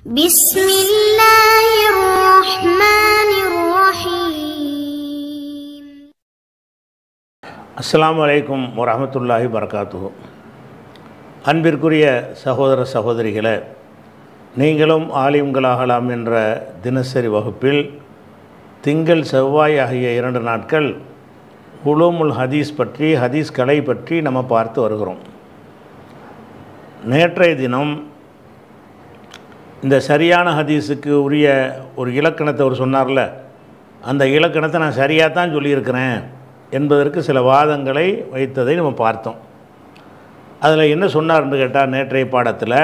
بسم الله الرحمن الرحيم அஸ்ஸலாமு அலைக்கும் வரஹமத்துல்லாஹி வரகாத்துஹு அன்பிற்குரிய சகோதர சகோதரிகளே நீங்களும் ஆலிம்களாகலாம் என்ற தினசரி வகுப்பில் திங்கள் செவ்வாய் ஆகிய இரண்டு நாட்கள் உலூமுல் ஹதீஸ் பற்றி ஹதீஸ் கலை பற்றி நம்ம பார்த்து வருகிறோம் நேற்றைய தினம் இந்த சரியான ஹதீஸுக்கு உரிய ஒரு இலக்கணத்தை அவர் சொன்னார்ல அந்த இலக்கணத்தை நான் சரியாக தான் சொல்லியிருக்கிறேன் என்பதற்கு சில வாதங்களை வைத்ததை நம்ம பார்த்தோம் அதில் என்ன சொன்னார்னு கேட்டால் நேற்றைய பாடத்தில்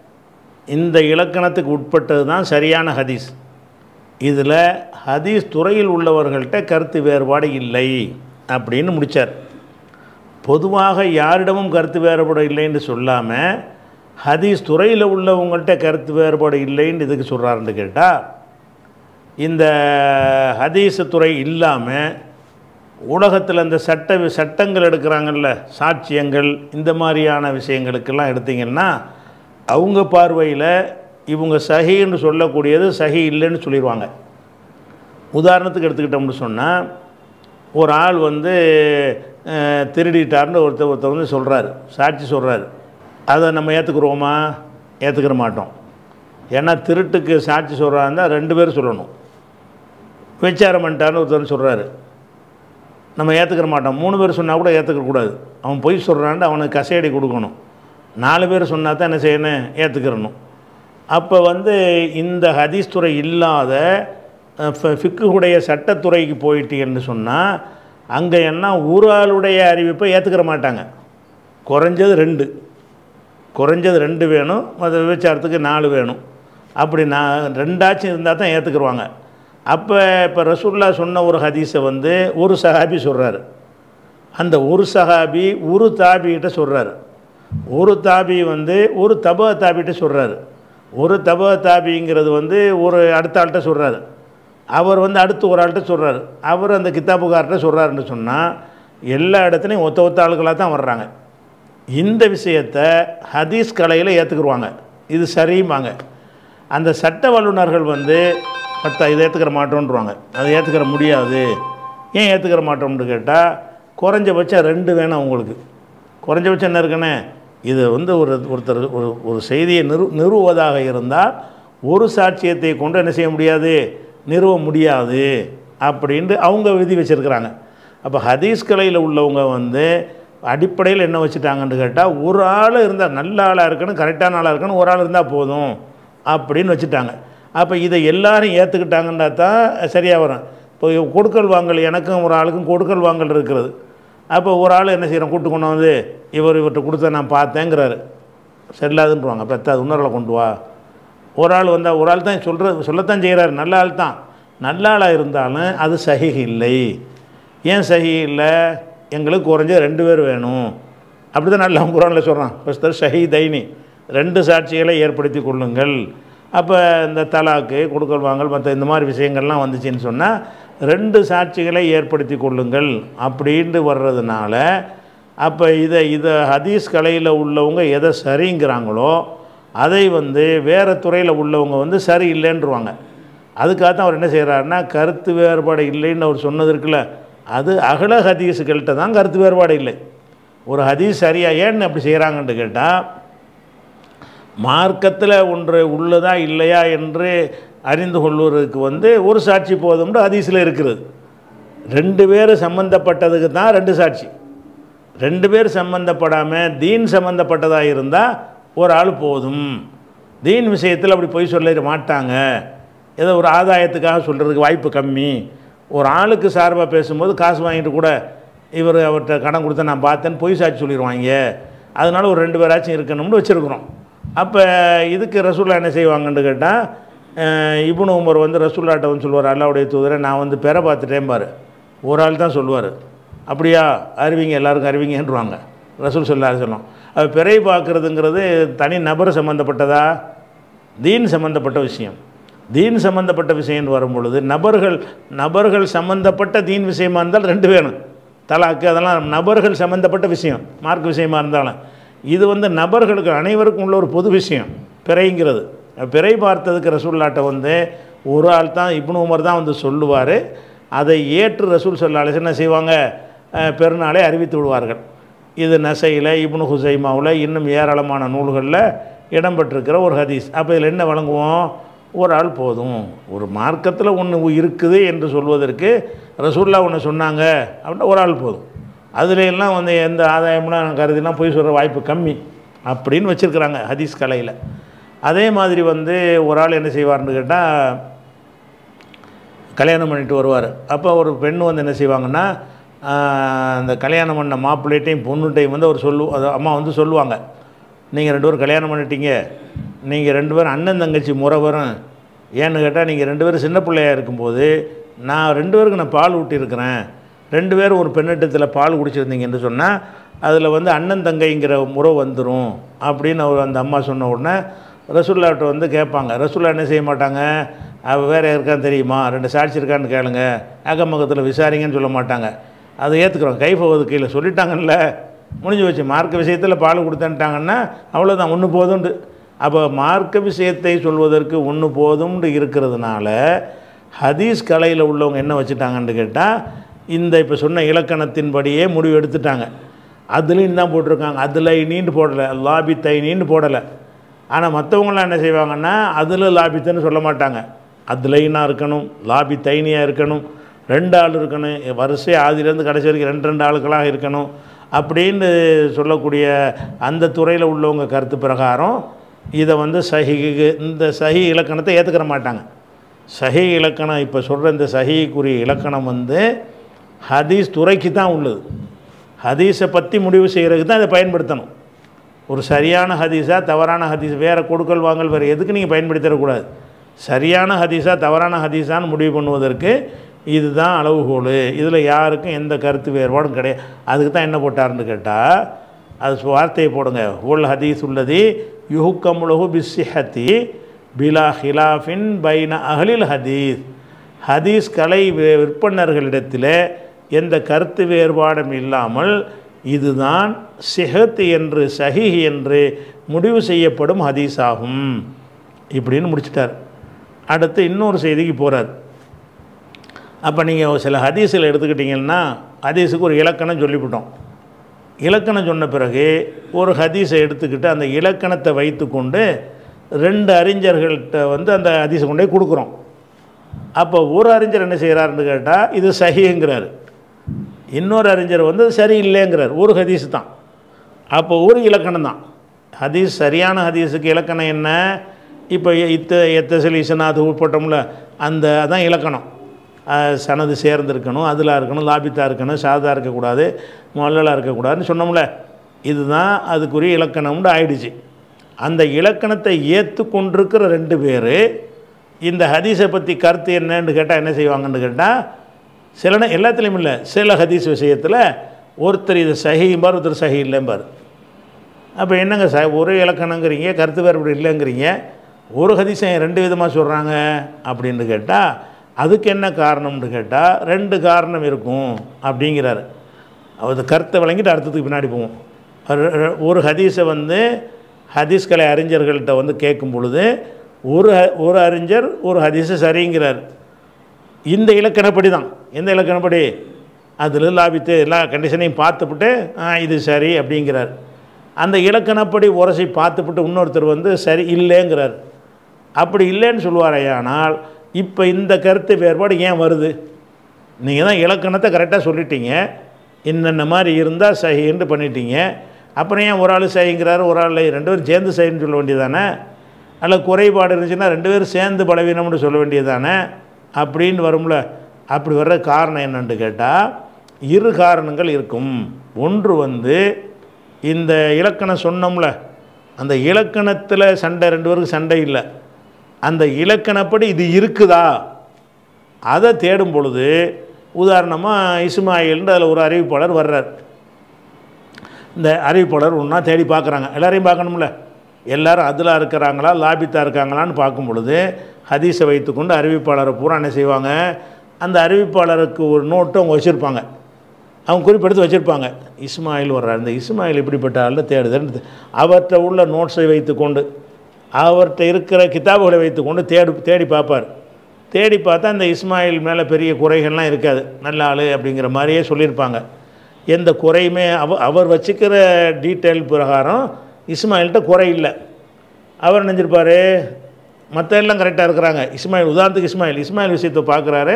இந்த இலக்கணத்துக்கு உட்பட்டது தான் சரியான ஹதீஸ் இதில் ஹதீஸ் துறையில் உள்ளவர்கள்ட்ட கருத்து வேறுபாடு இல்லை அப்படின்னு முடித்தார் பொதுவாக யாரிடமும் கருத்து வேறுபாடு இல்லைன்னு சொல்லாமல் ஹதீஸ் துறையில் உள்ளவங்கள்ட்ட கருத்து வேறுபாடு இல்லைன்னு இதுக்கு சொல்கிறாருன்னு கேட்டால் இந்த ஹதீஸ் துறை இல்லாமல் உலகத்தில் இந்த சட்ட சட்டங்கள் எடுக்கிறாங்கல்ல சாட்சியங்கள் இந்த மாதிரியான விஷயங்களுக்கெல்லாம் எடுத்தீங்கன்னா அவங்க பார்வையில் இவங்க சஹின்னு சொல்லக்கூடியது சஹி இல்லைன்னு சொல்லிடுவாங்க உதாரணத்துக்கு எடுத்துக்கிட்டோம்னு சொன்னால் ஒரு ஆள் வந்து அஹ், திருடிட்டார்னு ஒருத்தர் ஒருத்தர் வந்து சொல்கிறாரு சாட்சி சொல்கிறாரு அதை நம்ம ஏற்றுக்குருவோமா ஏற்றுக்கிற மாட்டோம் ஏன்னா திருட்டுக்கு சாட்சி சொல்கிறாருந்தா ரெண்டு பேரும் சொல்லணும் விசாரம் பண்ணிட்டார்னு ஒருத்தர் சொல்கிறாரு நம்ம ஏற்றுக்கிற மாட்டோம் மூணு பேர் சொன்னால் கூட ஏற்றுக்க கூடாது அவன் பொய் சொல்கிறான்ட்டு அவனுக்கு கசையடி கொடுக்கணும் நாலு பேர் சொன்னால் தான் என்ன செய்யணும் ஏற்றுக்கிறணும் அப்போ வந்து இந்த ஹதீஸ் துறை இல்லாத அஹ், ஃபி- ஃபிக்குடைய சட்டத்துறைக்கு போயிட்டீங்கன்னு சொன்னால் அங்கே என்ன ஒரு ஆளுடைய அறிவிப்பை ஏற்றுக்கிற மாட்டாங்க குறைஞ்சது ரெண்டு குறைஞ்சது ரெண்டு வேணும் மற்ற விபச்சாரத்துக்கு நாலு வேணும் அப்படி நான் ரெண்டாச்சும் இருந்தால் தான் ஏற்றுக்குருவாங்க அப்போ இப்போ ரசூல்லா சொன்ன ஒரு ஹதீஸை வந்து ஒரு சஹாபி சொல்கிறாரு அந்த ஒரு சஹாபி ஒரு தாபிகிட்ட சொல்கிறாரு ஒரு தாபி வந்து ஒரு தப தாபிகிட்ட சொல்கிறாரு ஒரு தப தாபிங்கிறது வந்து ஒரு அடுத்த ஆள்கிட்ட சொல்கிறாரு அவர் வந்து அடுத்து ஒரு ஆள்கிட்ட சொல்கிறாரு அவர் அந்த கித்தாபுக்கார்ட்ட சொல்கிறாருன்னு சொன்னால் எல்லா இடத்துலையும் ஒத்த ஒத்த ஆளுகளாக தான் வர்றாங்க இந்த விஷயத்தை ஹதீஸ் கலையில் ஏற்றுக்குருவாங்க இது சரியுமாங்க அந்த சட்ட வல்லுநர்கள் வந்து பத்தா இதை ஏற்றுக்கிற மாட்டோன்றாங்க அதை ஏற்றுக்கிற முடியாது ஏன் ஏற்றுக்கிற மாட்டோம்னு கேட்டால் குறைஞ்சபட்சம் ரெண்டு வேணும் அவங்களுக்கு குறைஞ்சபட்சம் என்ன இருக்குண்ணே இது வந்து ஒரு ஒருத்தர் ஒரு ஒரு செய்தியை நிறு நிறுவுவதாக இருந்தால் ஒரு சாட்சியத்தை கொண்டு என்ன செய்ய முடியாது நிறுவ முடியாது அப்படின்ட்டு அவங்க விதி வச்சுருக்கிறாங்க அப்போ ஹதீஸ் கலையில் உள்ளவங்க வந்து அடிப்படையில் என்ன வச்சுட்டாங்கன்னு கேட்டால் ஒரு ஆள் இருந்தால் நல்ல ஆளாக இருக்கணும் கரெக்டான ஆளாக இருக்கணும் ஒரு ஆள் இருந்தால் போதும் அப்படின்னு வச்சுட்டாங்க அப்போ இதை எல்லாரும் ஏற்றுக்கிட்டாங்கன்னா தான் சரியாக வரும் இப்போ கொடுக்கல் வாங்கல் எனக்கும் ஒரு ஆளுக்கும் கொடுக்கல் வாங்கல் இருக்கிறது அப்போ ஒரு ஆள் என்ன செய்கிறோம் கூட்டு கொண்டு வந்து இவர் இவர்கிட்ட கொடுத்த நான் பார்த்தேங்கிறாரு சரியில்லாதுன்றவாங்க பெத்தாது இன்னொரு கொண்டு வா ஒரு ஆள் வந்தால் ஒரு ஆள் தான் சொல்கிற சொல்லத்தான் செய்கிறாரு நல்ல ஆள் தான் நல்ல ஆளாக இருந்தாலும் அது சஹி இல்லை ஏன் சஹி இல்லை எங்களுக்கு குறைஞ்ச ரெண்டு பேர் வேணும் அப்படி தான் நல்ல குரானில் சொல்கிறான் ஃபஸ்ட்டு ஷஹி தைனி ரெண்டு சாட்சிகளை ஏற்படுத்தி கொள்ளுங்கள் அப்போ இந்த தலாக்கு கொடுக்கல் வாங்கல் மற்ற இந்த மாதிரி விஷயங்கள்லாம் வந்துச்சுன்னு சொன்னால் ரெண்டு சாட்சிகளை ஏற்படுத்தி கொள்ளுங்கள் அப்படின்ட்டு வர்றதுனால அப்போ இதை இதை ஹதீஸ் கலையில் உள்ளவங்க எதை சரிங்கிறாங்களோ அதை வந்து வேறு துறையில் உள்ளவங்க வந்து சரி இல்லைன்றுவாங்க அதுக்காக தான் அவர் என்ன செய்கிறாருன்னா கருத்து வேறுபாடு இல்லைன்னு அவர் சொன்னது இருக்குல்ல அது அகல ஹதீஸுகள்கிட்ட தான் கருத்து வேறுபாடு இல்லை ஒரு ஹதீஸ் சரியா ஏன்னு அப்படி செய்கிறாங்கன்னு கேட்டால் மார்க்கத்தில் ஒன்று உள்ளதா இல்லையா என்று அறிந்து கொள்வதற்கு வந்து ஒரு சாட்சி போதும்னு ஹதீஸில் இருக்கிறது ரெண்டு பேர் சம்மந்தப்பட்டதுக்கு தான் ரெண்டு சாட்சி ரெண்டு பேர் சம்மந்தப்படாமல் தீன் சம்மந்தப்பட்டதாக இருந்தால் ஒரு ஆள் போதும் தீன் விஷயத்தில் அப்படி பொய் சொல்ல மாட்டாங்க ஏதோ ஒரு ஆதாயத்துக்காக சொல்கிறதுக்கு வாய்ப்பு கம்மி ஒரு ஆளுக்கு சார்பாக பேசும்போது காசு வாங்கிட்டு கூட இவர் அவர்கிட்ட கடன் கொடுத்த நான் பார்த்தேன்னு பொய் சாட்சி சொல்லிடுவாங்க அதனால ஒரு ரெண்டு பேராச்சும் இருக்கணும்னு வச்சுருக்குறோம் அப்போ இதுக்கு ரசூல்லா என்ன செய்வாங்கன்னு கேட்டால் இப்னு உமர் வந்து ரசூல்லாட்ட வந்து சொல்லுவார் அல்லாவுடைய தூதரை நான் வந்து பெற பார்த்துட்டேன் பாரு ஒரு ஆள் தான் சொல்லுவார் அப்படியா அறிவிங்க எல்லாருக்கும் அறிவிங்கன்றுவாங்க ரசூல் சொல்லாரு சொல்லும் அது பிறை பார்க்குறதுங்கிறது தனி நபர் சம்மந்தப்பட்டதா தீன் சம்மந்தப்பட்ட விஷயம் தீன் சம்மந்தப்பட்ட விஷயம்னு வரும்பொழுது நபர்கள் நபர்கள் சம்மந்தப்பட்ட தீன் விஷயமா இருந்தால் ரெண்டு வேணும் தலாக்கு அதெல்லாம் நபர்கள் சம்மந்தப்பட்ட விஷயம் மார்க் விஷயமா இருந்தாலும் இது வந்து நபர்களுக்கு அனைவருக்கும் உள்ள ஒரு பொது விஷயம் பிறைங்கிறது பிறை பார்த்ததுக்கு ரசூல்லாட்ட வந்து ஒரு ஆள் தான் இப்னு உமர் தான் வந்து சொல்லுவார் அதை ஏற்று ரசூல் சொல்லாலே என்ன செய்வாங்க அஹ், பெருநாளை அறிவித்து விடுவார்கள் இது நசையில் இப்னு ஹுசைமாவில் இன்னும் ஏராளமான நூல்களில் இடம்பெற்றிருக்கிற ஒரு ஹதீஸ் அப்போ இதில் என்ன வழங்குவோம் ஒரு ஆள் போதும் ஒரு மார்க்கத்தில் ஒன்று இருக்குது என்று சொல்வதற்கு ரசூல்லா ஒன்று சொன்னாங்க அப்படின்னா ஒரு ஆள் போதும் அதுல எல்லாம் வந்து எந்த ஆதாயம்லாம் கருதிலாம் போய் சொல்கிற வாய்ப்பு கம்மி அப்படின்னு வச்சுருக்குறாங்க ஹதீஸ் கலையில் அதே மாதிரி வந்து ஒரு ஆள் என்ன செய்வார்னு கேட்டால் கல்யாணம் பண்ணிட்டு வருவார் அப்போ ஒரு பெண் வந்து என்ன செய்வாங்கன்னா ஆஹ், அந்த கல்யாணம் பண்ண மாப்பிள்ளைட்டையும் பொண்ணுட்டையும் வந்து அவர் சொல்லு அது அம்மா வந்து சொல்லுவாங்க நீங்கள் ரெண்டு பேரும் கல்யாணம் பண்ணிட்டீங்க நீங்கள் ரெண்டு பேரும் அண்ணன் தங்கச்சி முறை வரும் ஏன்னு கேட்டால் நீங்கள் ரெண்டு பேரும் சின்ன பிள்ளையா இருக்கும்போது நான் ரெண்டு பேருக்கு நான் பால் ஊட்டியிருக்கிறேன் ரெண்டு பேரும் ஒரு பெண்ணிட்டத்தில் பால் குடிச்சிருந்தீங்கன்னு சொன்னால் அதில் வந்து அண்ணன் தங்கைங்கிற முறை வந்துடும் அப்படின்னு அவர் அந்த அம்மா சொன்ன உடனே ரசூல்லாட்ட வந்து கேட்பாங்க ரசூல்லா என்ன செய்ய மாட்டாங்க அவ வேறு இருக்கான்னு தெரியுமா ரெண்டு சாட்சி இருக்கான்னு கேளுங்க அக்கம் பக்கத்தில் விசாரிங்கன்னு சொல்ல மாட்டாங்க அதை ஏற்றுக்குறோம் கைஃப ஒதுக்கையில் சொல்லிட்டாங்கல்ல முடிஞ்சு வச்சு மார்க்க விஷயத்தில் பால் கொடுத்தன்ட்டாங்கன்னா அவ்வளோதான் ஒன்று போதுண்டு அப்போ மார்க்க விஷயத்தை சொல்வதற்கு ஒன்று போதும்னு இருக்கிறதுனால ஹதீஸ் கலையில் உள்ளவங்க என்ன வச்சுட்டாங்கன்னு கேட்டால் இந்த இப்போ சொன்ன இலக்கணத்தின்படியே முடிவு எடுத்துட்டாங்க அதுலேயும் தான் போட்டிருக்காங்க அதில் நீண்டு போடலை லாபி தை நீண்டு போடலை ஆனால் மற்றவங்களாம் என்ன செய்வாங்கன்னா அதில் லாபித்தன்னு சொல்ல மாட்டாங்க அதுலைனா இருக்கணும் லாபி தைனியாக இருக்கணும் ரெண்டு ஆள் இருக்கணும் வரிசை ஆதியிலேருந்து கடைசி வரைக்கும் ரெண்டு ரெண்டு ஆளுக்களாக இருக்கணும் அப்படின்னு சொல்லக்கூடிய அந்த துறையில் உள்ளவங்க கருத்து பிரகாரம் இதை வந்து சஹி இந்த சஹி இலக்கணத்தை ஏற்றுக்கிற மாட்டாங்க சஹி இலக்கணம் இப்போ சொல்கிற இந்த சஹிக்குரிய இலக்கணம் வந்து ஹதீஸ் துறைக்கு தான் உள்ளது ஹதீஸை பற்றி முடிவு செய்கிறதுக்கு தான் இதை பயன்படுத்தணும் ஒரு சரியான ஹதீஸா தவறான ஹதீஸ் வேறு கொடுக்கல் வாங்கல் வேறு எதுக்கு நீங்கள் பயன்படுத்திடக்கூடாது சரியான ஹதீஸா தவறான ஹதீஸான்னு முடிவு பண்ணுவதற்கு இதுதான் அளவுகோல் இதில் யாருக்கும் எந்த கருத்து வேறுபாடும் கிடையாது அதுக்கு தான் என்ன போட்டாருன்னு கேட்டால் அது வார்த்தையை போடுங்க உல் ஹதீஸ் உள்ளது யுஹுக்கமுலகு பிஸ்ஸிஹத்தி பிலா ஹிலாஃபின் பைன அகலில் ஹதீஸ் ஹதீஸ் கலை வி- விற்பனர்களிடத்தில் எந்த கருத்து வேறுபாடும் இல்லாமல் இதுதான் சிஹத் என்று சஹிஹ் என்று முடிவு செய்யப்படும் ஹதீஸ் ஆகும் இப்படின்னு முடிச்சிட்டார் அடுத்து இன்னொரு செய்திக்கு போகிறார் அப்போ நீங்கள் சில ஹதீஸில் எடுத்துக்கிட்டிங்கன்னா ஹதீஸுக்கு ஒரு இலக்கணம் சொல்லிவிட்டோம் இலக்கணம் சொன்ன பிறகு ஒரு ஹதீஸை எடுத்துக்கிட்டு அந்த இலக்கணத்தை வைத்துக்கொண்டு ரெண்டு அறிஞர்கள்ட்ட வந்து அந்த ஹதீஸை கொண்டு போய் கொடுக்குறோம் அப்போ ஒரு அறிஞர் என்ன செய்கிறாருன்னு கேட்டால் இது சஹிங்கிறார் இன்னொரு அறிஞர் வந்து சரியில்லைங்கிறார் ஒரு ஹதீஸ் தான் அப்போ ஒரு இலக்கணம் தான் ஹதீஸ் சரியான ஹதீஸுக்கு இலக்கணம் என்ன இப்போ இத்த எத்தசல் இசனாது உட்பட்டோம்ல அந்த அதான் இலக்கணம் அஹ் சனது சேர்ந்திருக்கணும் அதில் இருக்கணும் லாபித்தா இருக்கணும் சாதா இருக்கக்கூடாது மொல்லலாக இருக்கக்கூடாதுன்னு சொன்னோம்ல இதுதான் அதுக்குரிய இலக்கணம்னு ஆயிடுச்சு அந்த இலக்கணத்தை ஏற்றுக்கொண்டிருக்கிற ரெண்டு பேர் இந்த ஹதீஸை பற்றி கருத்து என்னன்னு கேட்டால் என்ன செய்வாங்கன்னு கேட்டால் சில நே- எல்லாத்துலேயும் இல்லை சில ஹதீஸ் விஷயத்தில் ஒருத்தர் இது சஹிம்பார் ஒருத்தர் சஹி இல்லைம்பார் அப்போ என்னங்க ச ஒரு இலக்கணங்கிறீங்க கருத்து வேறுபாடு இல்லைங்கிறீங்க ஒரு ஹதீஸை ஏன் ரெண்டு விதமாக சொல்கிறாங்க அப்படின்னு கேட்டால் அதுக்கு என்ன காரணம்னு கேட்டால் ரெண்டு காரணம் இருக்கும் அப்படிங்கிறாரு அவர் கருத்தை வழங்கிட்டு அடுத்ததுக்கு பின்னாடி போவோம் ஒரு- ஒரு ஹதீஸை வந்து ஹதீஸ் கலை அறிஞர்கள்ட்ட வந்து கேட்கும் பொழுது ஒரு ஹ- ஒரு அறிஞர் ஒரு ஹதீஸை சரிங்கிறார் இந்த இலக்கணப்படி தான் எந்த இலக்கணப்படி அதில் லாபித்து எல்லா கண்டிஷனையும் பார்த்துப்புட்டு ஆ இது சரி அப்படிங்கிறார் அந்த இலக்கணப்படி உரசி பார்த்துப்புட்டு இன்னொருத்தர் வந்து சரி இல்லைங்கிறார் அப்படி இல்லைன்னு சொல்லுவாரையானால் இப்போ இந்த கருத்து வேறுபாடு ஏன் வருது நீங்கள் தான் இலக்கணத்தை கரெக்டாக சொல்லிட்டீங்க இன்னென்ன மாதிரி இருந்தால் சஹின்னு பண்ணிட்டீங்க அப்புறம் ஏன் ஒரு ஆள் சஹிங்கிறாரு ஒரு ஆள் ரெண்டு பேரும் சேர்ந்து சஹின்னு சொல்ல வேண்டியதானே அல்ல குறைபாடு இருந்துச்சுன்னா ரெண்டு பேரும் சேர்ந்து பலவீனம்னு சொல்ல வேண்டியதானே அப்படின்னு வரும்ல அப்படி வர்ற காரணம் என்னன்னு கேட்டால் இரு காரணங்கள் இருக்கும் ஒன்று வந்து இந்த இலக்கணம் சொன்னோம்ல அந்த இலக்கணத்தில் சண்டை ரெண்டு பேருக்கு சண்டை இல்லை அந்த இலக்கணப்படி இது இருக்குதா அதை தேடும் பொழுது உதாரணமாக இஸ்மாயில்ன்ற அதில் ஒரு அறிவிப்பாளர் வர்றார் இந்த அறிவிப்பாளர் ஒன்றா தேடி பார்க்குறாங்க எல்லாரையும் பார்க்கணும்ல எல்லாரும் அதில் இருக்கிறாங்களா லாபித்தா இருக்காங்களான்னு பார்க்கும் பொழுது ஹதீஸை வைத்துக்கொண்டு அறிவிப்பாளரை பூரா என்ன செய்வாங்க அந்த அறிவிப்பாளருக்கு ஒரு நோட்டு அவங்க வச்சுருப்பாங்க அவங்க குறிப்பெடுத்து வச்சுருப்பாங்க இஸ்மாயில் வர்றார் இந்த இஸ்மாயில் இப்படிப்பட்ட ஆளில் தேடுதல் அவற்றை உள்ள நோட்ஸை வைத்துக்கொண்டு அவர்கிட்ட இருக்கிற கிதாபுகளை வைத்துக்கொண்டு தேடி தேடி பார்ப்பார் தேடி பார்த்தா அந்த இஸ்மாயில் மேலே பெரிய குறைகள்லாம் இருக்காது நல்ல ஆள் அப்படிங்கிற மாதிரியே சொல்லியிருப்பாங்க எந்த குறையுமே அவ அவர் வச்சுக்கிற டீட்டெயில் பிரகாரம் இஸ்மாயில்கிட்ட குறை இல்லை அவர் நினைஞ்சிருப்பார் மற்ற எல்லாம் கரெக்டாக இருக்கிறாங்க இஸ்மாயில் உதாரணத்துக்கு இஸ்மாயில் இஸ்மாயில் விஷயத்தை பார்க்குறாரு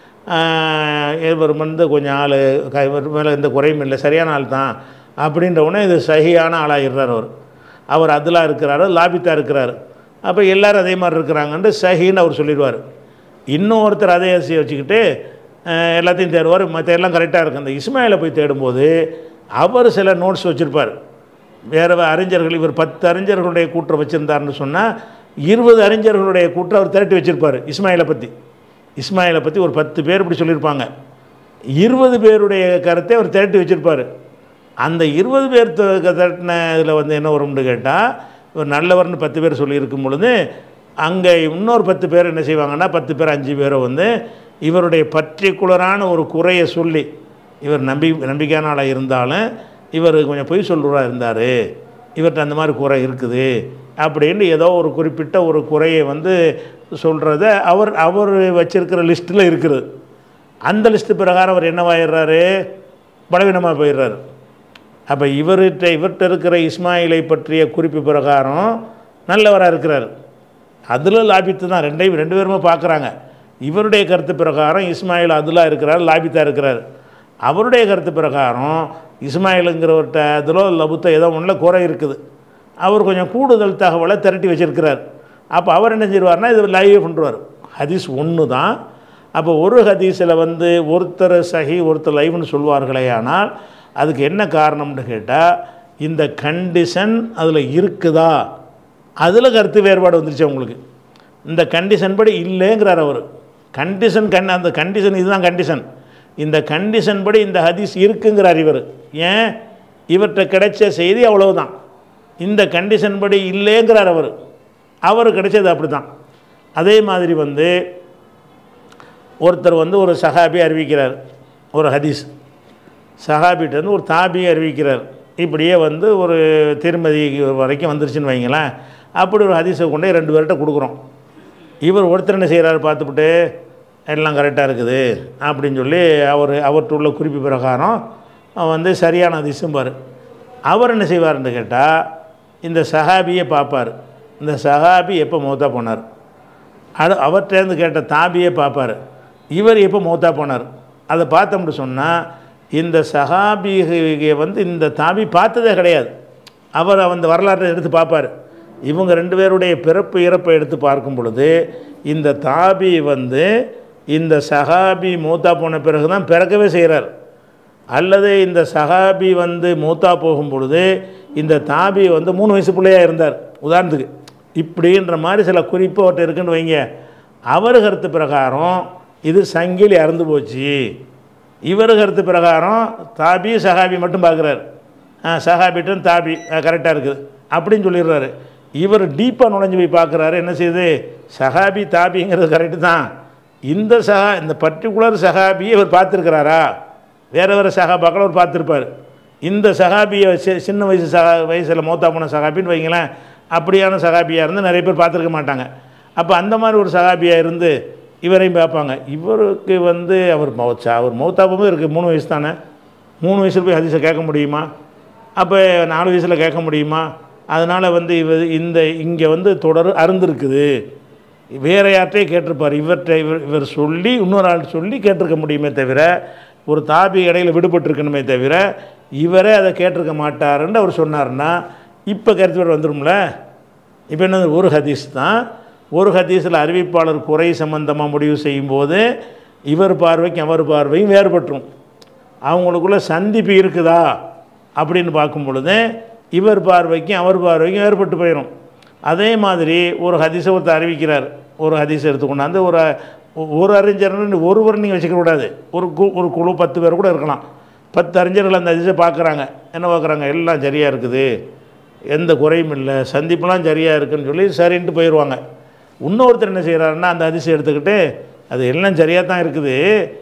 இவர் வந்து கொஞ்சம் ஆள் இவர் மேலே எந்த குறையும் இல்லை சரியான ஆள் தான் அப்படின்ற உடனே இது சகியான ஆளாகிடுறார் அவர் அவர் அதில் இருக்கிறாரு லாபித்தா இருக்கிறாரு அப்போ எல்லாரும் அதே மாதிரி இருக்கிறாங்கன்ட்டு சஹின்னு அவர் சொல்லிடுவார் இன்னொருத்தர் அதே அரிசியை வச்சுக்கிட்டு அஹ், எல்லாத்தையும் தேடுவார் மற்ற எல்லாம் கரெக்டாக இருக்கும் அந்த இஸ்மாயிலை போய் தேடும்போது அவர் சில நோட்ஸ் வச்சுருப்பார் வேறு அறிஞர்கள் இவர் பத்து அறிஞர்களுடைய கூற்றை வச்சுருந்தாருன்னு சொன்னால் இருபது அறிஞர்களுடைய கூற்றை அவர் திரட்டி வச்சுருப்பார் இஸ்மாயிலை பற்றி இஸ்மாயிலை பற்றி ஒரு பத்து பேர் இப்படி சொல்லியிருப்பாங்க இருபது பேருடைய கருத்தை அவர் திரட்டி வச்சுருப்பார் அந்த இருபது பேர் த- திரட்டின இதில் வந்து என்ன வரும்னு கேட்டால் இவர் நல்லவர்னு பத்து பேர் சொல்லியிருக்கும் பொழுது அங்கே இன்னொரு பத்து பேர் என்ன செய்வாங்கன்னா பத்து பேர் அஞ்சு பேரை வந்து இவருடைய பர்டிகுலரான ஒரு குறையை சொல்லி இவர் நம்பி நம்பிக்கையான ஆளாக இருந்தாலும் இவர் கொஞ்சம் பொய் சொல்கிறவராக இருந்தார் இவர்கிட்ட அந்த மாதிரி குறை இருக்குது அப்படின்னு ஏதோ ஒரு குறிப்பிட்ட ஒரு குறையை வந்து சொல்கிறத அவர் அவர் வச்சிருக்கிற லிஸ்ட்டில் இருக்கிறது அந்த லிஸ்ட்டு பிரகாரம் அவர் என்னவாயிடுறாரு பலவீனமாக போயிடுறாரு அப்போ இவர்கிட்ட இவர்கிட்ட இருக்கிற இஸ்மாயிலை பற்றிய குறிப்பு பிரகாரம் நல்லவராக இருக்கிறார் அதில் லாபித்து தான் ரெண்டையும் ரெண்டு பேருமே பார்க்குறாங்க இவருடைய கருத்து பிரகாரம் இஸ்மாயில் அதில் இருக்கிறார் லாபித்தா இருக்கிறார் அவருடைய கருத்து பிரகாரம் இஸ்மாயிலுங்கிறவர்கிட்ட அதில் லபுத்த ஏதோ ஒன்றில் குறை இருக்குது அவர் கொஞ்சம் கூடுதல் தகவலை திரட்டி வச்சிருக்கிறார் அப்போ அவர் என்ன செய்வார்னா இது லைவ் பண்ணுறார் ஹதீஸ் ஒன்று தான் அப்போ ஒரு ஹதீஸில் வந்து ஒருத்தர் சஹி ஒருத்தர் லைவ்னு சொல்வார்களே ஆனால் அதுக்கு என்ன காரணம்னு கேட்டால் இந்த கண்டிஷன் அதில் இருக்குதா அதில் கருத்து வேறுபாடு வந்துருச்சு உங்களுக்கு இந்த கண்டிஷன் படி இல்லைங்கிறார் அவர் கண்டிஷன் கண் அந்த கண்டிஷன் இதுதான் கண்டிஷன் இந்த கண்டிஷன் படி இந்த ஹதீஸ் இருக்குங்கிறார் இவர் ஏன் இவர்கிட்ட கிடைச்ச செய்தி அவ்வளவுதான் இந்த கண்டிஷன் படி இல்லைங்கிறார் அவர் அவர் கிடைச்சது அப்படி தான் அதே மாதிரி வந்து ஒருத்தர் வந்து ஒரு சஹாபி அறிவிக்கிறார் ஒரு ஹதீஸ் சஹாபிட்ட இருந்து ஒரு தாபி அறிவிக்கிறார் இப்படியே வந்து ஒரு திருமதி வரைக்கும் வந்துருச்சுன்னு வைங்களேன் அப்படி ஒரு ஹதீஸை கொண்டு போய் ரெண்டு பேர்கிட்ட கொடுக்குறோம் இவர் ஒருத்தர் என்ன செய்கிறாரு பார்த்துப்புட்டு எல்லாம் கரெக்டாக இருக்குது அப்படின்னு சொல்லி அவர் அவர்கிட்ட உள்ள குறிப்பு பிரகாரம் வந்து சரியான ஹதீஸும் பாரு அவர் என்ன செய்வார்னு கேட்டால் இந்த சஹாபியை பார்ப்பார் இந்த சஹாபி எப்போ மௌத்தா போனார் அது அவர்கிட்டேருந்து கேட்ட தாபியை பார்ப்பார் இவர் எப்போ மௌத்தா போனார் அதை பார்த்தோம்னு சொன்னால் இந்த சஹாபியை வந்து இந்த தாபி பார்த்ததே கிடையாது அவர் அந்த வரலாற்றை எடுத்து பார்ப்பார் இவங்க ரெண்டு பேருடைய பிறப்பு இறப்பை எடுத்து பார்க்கும் பொழுது இந்த தாபி வந்து இந்த சஹாபி மூத்தா போன பிறகு தான் பிறக்கவே செய்கிறார் அல்லது இந்த சஹாபி வந்து மூத்தா போகும் பொழுது இந்த தாபி வந்து மூணு வயசு பிள்ளையாக இருந்தார் உதாரணத்துக்கு இப்படின்ற மாதிரி சில குறிப்பு அவர்கிட்ட இருக்குன்னு வைங்க அவர் கருத்து பிரகாரம் இது சங்கிலி அறுந்து போச்சு இவர் கருத்து பிரகாரம் தாபி சஹாபி மட்டும் பார்க்குறாரு சஹாபிட்டும் தாபி கரெக்டாக இருக்குது அப்படின்னு சொல்லிடுறாரு இவர் டீப்பாக நுழைஞ்சு போய் பார்க்குறாரு என்ன செய்யுது சஹாபி தாபிங்கிறது கரெக்டு தான் இந்த சஹா இந்த பர்டிகுலர் சஹாபியை இவர் பார்த்துருக்கிறாரா வேறு வேறு சஹாபாக்களை அவர் பார்த்துருப்பார் இந்த சஹாபியை சி- சின்ன வயசு சஹா வயசில் மௌத்தா போன சஹாபின்னு வைங்களேன் அப்படியான சஹாபியாக இருந்து நிறைய பேர் பார்த்துருக்க மாட்டாங்க அப்போ அந்த மாதிரி ஒரு சஹாபியாக இருந்து இவரையும் பார்ப்பாங்க இவருக்கு வந்து அவர் மௌச்சா அவர் மௌத்தா போகும்போது இருக்குது மூணு வயசு தானே மூணு வயசில் போய் ஹதீஸை கேட்க முடியுமா அப்போ நாலு வயசில் கேட்க முடியுமா அதனால் வந்து இவர் இந்த இங்கே வந்து தொடர் அருந்திருக்குது வேற யார்கிட்டயே கேட்டிருப்பார் இவர்கிட்ட இவர் இவர் சொல்லி இன்னொரு ஆள் சொல்லி கேட்டிருக்க முடியுமே தவிர ஒரு தாபி இடையில விடுபட்டிருக்கணுமே தவிர இவரே அதை கேட்டிருக்க மாட்டாருன்னு அவர் சொன்னார்னா இப்போ கருத்து வேறு வந்துடும்ல இப்போ என்னது ஒரு ஹதீஸ் தான் ஒரு ஹதீஸில் அறிவிப்பாளர் குறை சம்பந்தமாக முடிவு செய்யும்போது இவர் பார்வைக்கும் அவர் பார்வையும் வேறுபட்டுரும் அவங்களுக்குள்ள சந்திப்பு இருக்குதா அப்படின்னு பார்க்கும் பொழுது இவர் பார்வைக்கும் அவர் பார்வைக்கும் வேறுபட்டு போயிடும் அதே மாதிரி ஒரு ஹதீஸை ஒருத்தர் அறிவிக்கிறார் ஒரு ஹதீஸை எடுத்துக்கொண்டாந்து ஒரு ஒரு அறிஞர்னு ஒருவர் நீங்கள் வச்சுக்க கூடாது ஒரு கு ஒரு குழு பத்து பேர் கூட இருக்கலாம் பத்து அறிஞர்கள் அந்த ஹதீஸை பார்க்குறாங்க என்ன பார்க்குறாங்க எல்லாம் சரியாக இருக்குது எந்த குறையும் இல்லை சந்திப்புலாம் சரியாக இருக்குன்னு சொல்லி சரின்ட்டு போயிடுவாங்க இன்னொருத்தர் என்ன செய்கிறாருன்னா அந்த ஹதீஸை எடுத்துக்கிட்டு அது எல்லாம் சரியாக தான் இருக்குது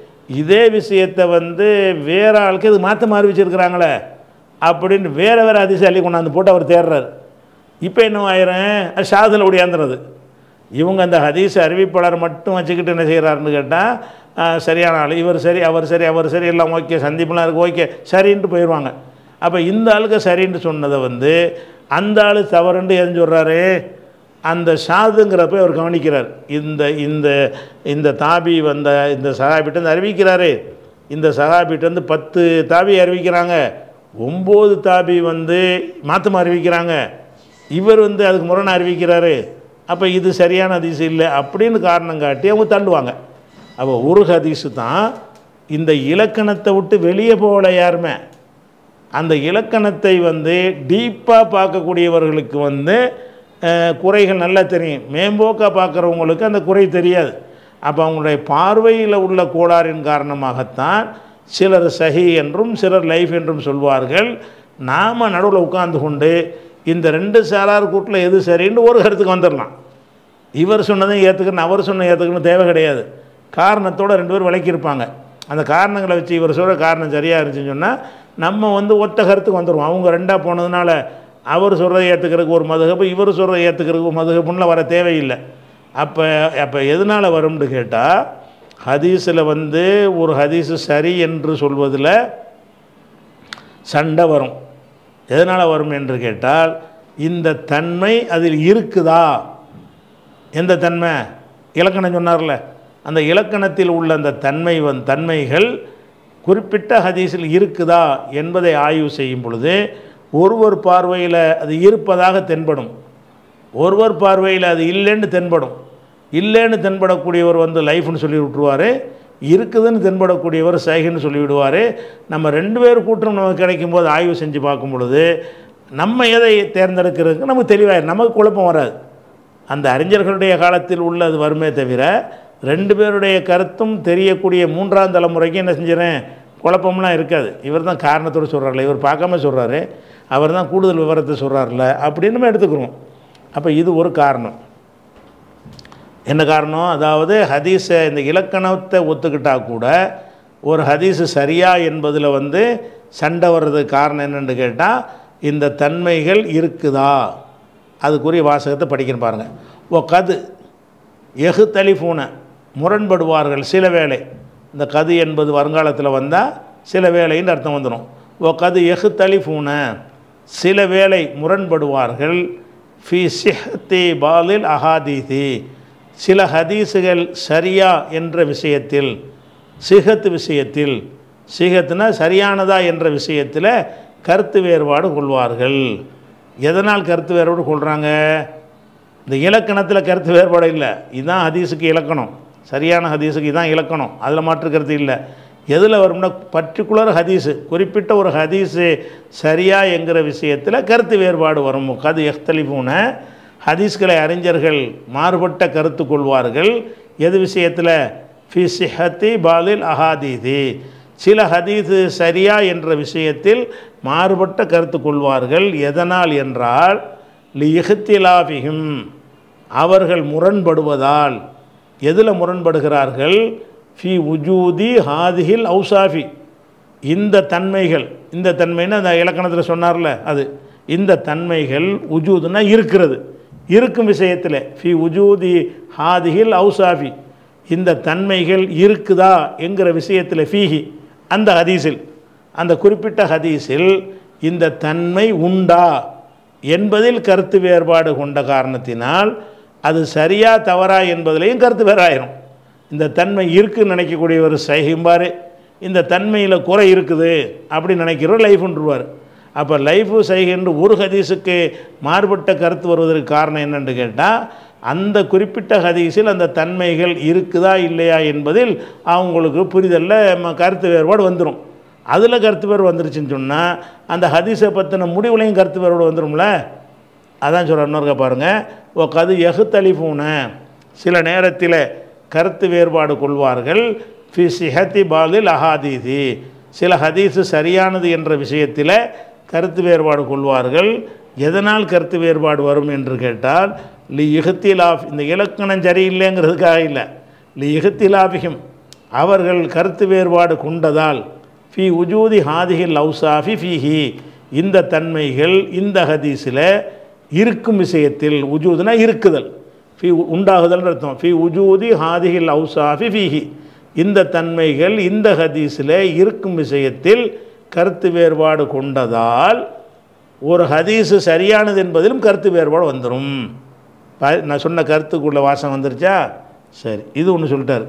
இதே விஷயத்தை வந்து வேற ஆளுக்கு இது மாற்ற மாறி வச்சுருக்கிறாங்களே அப்படின்னு வேறு வேறு அதிசயம் அள்ளி கொண்டாந்து போட்டு அவர் தேடுறாரு இப்போ என்ன ஆயிரும் அது ஷாதில் ஒடியாந்துறது இவங்க அந்த ஹதீஸ் அறிவிப்பாளர் மட்டும் வச்சுக்கிட்டு என்ன செய்கிறாருன்னு கேட்டால் சரியான ஆள் இவர் சரி அவர் சரி அவர் சரி எல்லாம் ஓகே சந்திப்புலாம் இருக்குது ஓகே சரின்ட்டு போயிடுவாங்க அப்போ இந்த ஆளுக்கு சரின்னு சொன்னதை வந்து அந்த ஆள் தவறுன்னு எதுன்னு சொல்கிறாரு அந்த ஷாதுங்கிறப்ப அவர் கவனிக்கிறார் இந்த இந்த இந்த தாபி வந்த இந்த சகாபிட்டேருந்து அறிவிக்கிறாரு இந்த சகாபிட்டேருந்து பத்து தாபி அறிவிக்கிறாங்க ஒம்பது தாபி வந்து மாத்தமாக அறிவிக்கிறாங்க இவர் வந்து அதுக்கு முரணை அறிவிக்கிறாரு அப்போ இது சரியான ஹதீஸ் இல்லை அப்படின்னு காரணம் காட்டி அவங்க தள்ளுவாங்க அப்போ ஒரு ஹதீஸு தான் இந்த இலக்கணத்தை விட்டு வெளியே போகல யாருமே அந்த இலக்கணத்தை வந்து டீப்பாக பார்க்கக்கூடியவர்களுக்கு வந்து அஹ், குறைகள் நல்லா தெரியும் மேம்போக்காக பார்க்குறவங்களுக்கு அந்த குறை தெரியாது அப்போ அவங்களுடைய பார்வையில் உள்ள கோளாறின் காரணமாகத்தான் சிலர் சஹி என்றும் சிலர் லைஃப் என்றும் சொல்வார்கள் நாம் நடுவில் உட்கார்ந்து கொண்டு இந்த ரெண்டு சாரார் கூட்டில் எது சரின்னு ஒரு கருத்துக்கு வந்துடலாம் இவர் சொன்னதையும் ஏற்றுக்கணும் அவர் சொன்ன ஏற்றுக்கணும் தேவை கிடையாது காரணத்தோடு ரெண்டு பேரும் விளக்கியிருப்பாங்க அந்த காரணங்களை வச்சு இவர் சொல்கிற காரணம் சரியாக இருந்துச்சுன்னு சொன்னால் நம்ம வந்து ஒத்த கருத்துக்கு வந்துடுவோம் அவங்க ரெண்டாக போனதுனால அவர் சொல்கிறத ஏற்றுக்கிறதுக்கு ஒரு மதுகப்பு இவர் சொல்கிறத ஏற்றுக்கிறதுக்கு ஒரு மதுகப்புன்னு வர தேவையில்லை அப்போ அப்போ எதனால் வரும்னு கேட்டால் ஹதீஸில் வந்து ஒரு ஹதீஸு சரி என்று சொல்வதில் சண்டை வரும் எதனால் வரும் என்று கேட்டால் இந்த தன்மை அதில் இருக்குதா எந்த தன்மை இலக்கணம் சொன்னார்ல அந்த இலக்கணத்தில் உள்ள அந்த தன்மை வந் தன்மைகள் குறிப்பிட்ட ஹதீஸில் இருக்குதா என்பதை ஆய்வு செய்யும் பொழுது ஒருவர் பார்வையில் அது இருப்பதாக தென்படும் ஒருவர் பார்வையில் அது இல்லைன்னு தென்படும் இல்லைன்னு தென்படக்கூடியவர் வந்து லைஃப்னு சொல்லி விட்டுருவார் இருக்குதுன்னு தென்படக்கூடியவர் சைகன்னு சொல்லி விடுவார் நம்ம ரெண்டு பேர் கூட்டம் நமக்கு கிடைக்கும் போது ஆய்வு செஞ்சு பார்க்கும் பொழுது நம்ம எதை தேர்ந்தெடுக்கிறதுக்கு நமக்கு தெளிவாக நமக்கு குழப்பம் வராது அந்த அறிஞர்களுடைய காலத்தில் உள்ளது வருமே தவிர ரெண்டு பேருடைய கருத்தும் தெரியக்கூடிய மூன்றாம் தலைமுறைக்கு என்ன செஞ்சிடறேன் குழப்பம்லாம் இருக்காது இவர் தான் காரணத்தோடு சொல்கிறார்ல இவர் பார்க்காம சொல்கிறாரு அவர் தான் கூடுதல் விவரத்தை சொல்கிறார்ல அப்படின்னு நம்ம எடுத்துக்கிறோம் அப்போ இது ஒரு காரணம் என்ன காரணம் அதாவது ஹதீஸை இந்த இலக்கணத்தை ஒத்துக்கிட்டா கூட ஒரு ஹதீஸு சரியா என்பதில் வந்து சண்டை வர்றதுக்கு காரணம் என்னென்னு கேட்டால் இந்த தன்மைகள் இருக்குதா அதுக்குரிய வாசகத்தை படிக்கணும் பாருங்கள் ஓ கது எகு தலிஃபூன முரண்படுவார்கள் சில வேளை இந்த கது என்பது வருங்காலத்தில் வந்தால் சில வேளைன்னு அர்த்தம் வந்துடும் ஓ கது எகு தலிஃபூன சில வேளை முரண்படுவார்கள் ஃபி சிஹ்தி பாலில் அஹாதீதி சில ஹதீஸுகள் சரியா என்ற விஷயத்தில் சிஹத் விஷயத்தில் சிஹத்னா சரியானதா என்ற விஷயத்தில் கருத்து வேறுபாடு கொள்வார்கள் எதனால் கருத்து வேறுபாடு கொள்கிறாங்க இந்த இலக்கணத்தில் கருத்து வேறுபாடு இல்லை இதுதான் ஹதீஸுக்கு இலக்கணம் சரியான ஹதீஸுக்கு இதுதான் இலக்கணம் அதில் மாற்று கருத்து இல்லை எதில் வரும்னா பர்டிகுலர் ஹதீஸு குறிப்பிட்ட ஒரு ஹதீஸு சரியா என்கிற விஷயத்தில் கருத்து வேறுபாடு வரும் கது எஃப்தலிஃபூன ஹதீஸ்களை அறிஞர்கள் மாறுபட்ட கருத்து கொள்வார்கள் எது விஷயத்தில் ஃபி சிஹத்தி பாலில் அஹாதீதி சில ஹதீஸு சரியா என்ற விஷயத்தில் மாறுபட்ட கருத்து கொள்வார்கள் எதனால் என்றால் லிஹ்திலாஃபிஹிம் அவர்கள் முரண்படுவதால் எதில் முரண்படுகிறார்கள் ஃபி உஜூதி ஹாதிஹில் ஔசாஃபி இந்த தன்மைகள் இந்த தன்மைன்னு அந்த இலக்கணத்தில் சொன்னார்ல அது இந்த தன்மைகள் உஜூதுன்னா இருக்கிறது இருக்கும் விஷயத்தில் ஃபி உஜூதி ஹாதிஹில் ஔசாஃபி இந்த தன்மைகள் இருக்குதா என்கிற விஷயத்தில் ஃபீஹி அந்த ஹதீஸில் அந்த குறிப்பிட்ட ஹதீஸில் இந்த தன்மை உண்டா என்பதில் கருத்து வேறுபாடு கொண்ட காரணத்தினால் அது சரியா தவறா என்பதிலையும் கருத்து வேறாயிரும் இந்த தன்மை இருக்குன்னு நினைக்கக்கூடிய ஒரு சைகிம்பார் இந்த தன்மையில் குறை இருக்குது அப்படின்னு நினைக்கிறவர் லைஃப்ன்றுவார் அப்போ லைஃபு சைகென்று ஒரு ஹதீஸுக்கு மாறுபட்ட கருத்து வருவதற்கு காரணம் என்னென்று கேட்டால் அந்த குறிப்பிட்ட ஹதீஸில் அந்த தன்மைகள் இருக்குதா இல்லையா என்பதில் அவங்களுக்கு புரிதலில் ம- கருத்து வேறுபாடு வந்துடும் அதில் கருத்து வேறு வந்துருச்சுன்னு சொன்னால் அந்த ஹதீஸை பற்றின முடிவுலையும் கருத்து வேறுபாடு வந்துடும்ல அதான் சொல்கிற இன்னொருக்க பாருங்கள் ஓ கது எகுத்தலிஃபூன சில நேரத்தில் கருத்து வேறுபாடு கொள்வார்கள் ஃபி சிஹத்தி பாலில் அஹாதீதி சில ஹதீஸு சரியானது என்ற விஷயத்தில் கருத்து வேறுபாடு கொள்வார்கள் எதனால் கருத்து வேறுபாடு வரும் என்று கேட்டால் லி இஹத்திலாஃப் இந்த இலக்கணம் சரியில்லைங்கிறதுக்காக இல்லை லி இஹத்திலாஃபிகும் அவர்கள் கருத்து வேறுபாடு கொண்டதால் ஃபி உஜூதி ஹாதிஹில் லவ்சாஃபி ஃபீஹி இந்த தன்மைகள் இந்த ஹதீஸில் இருக்கும் விஷயத்தில் உஜூதுனா இருக்குதல் ஃபி உண்டாகுதல் அர்த்தம் ஃபி உஜூதி ஹாதிஹில் அவுசாஃபி ஃபீஹி இந்த தன்மைகள் இந்த ஹதீஸில் இருக்கும் விஷயத்தில் கருத்து வேறுபாடு கொண்டதால் ஒரு ஹதீஸு சரியானது என்பதிலும் கருத்து வேறுபாடு வந்துடும் ப- நான் சொன்ன கருத்துக்குள்ள வாசம் வந்துருச்சா சரி இது ஒன்று சொல்லிட்டாரு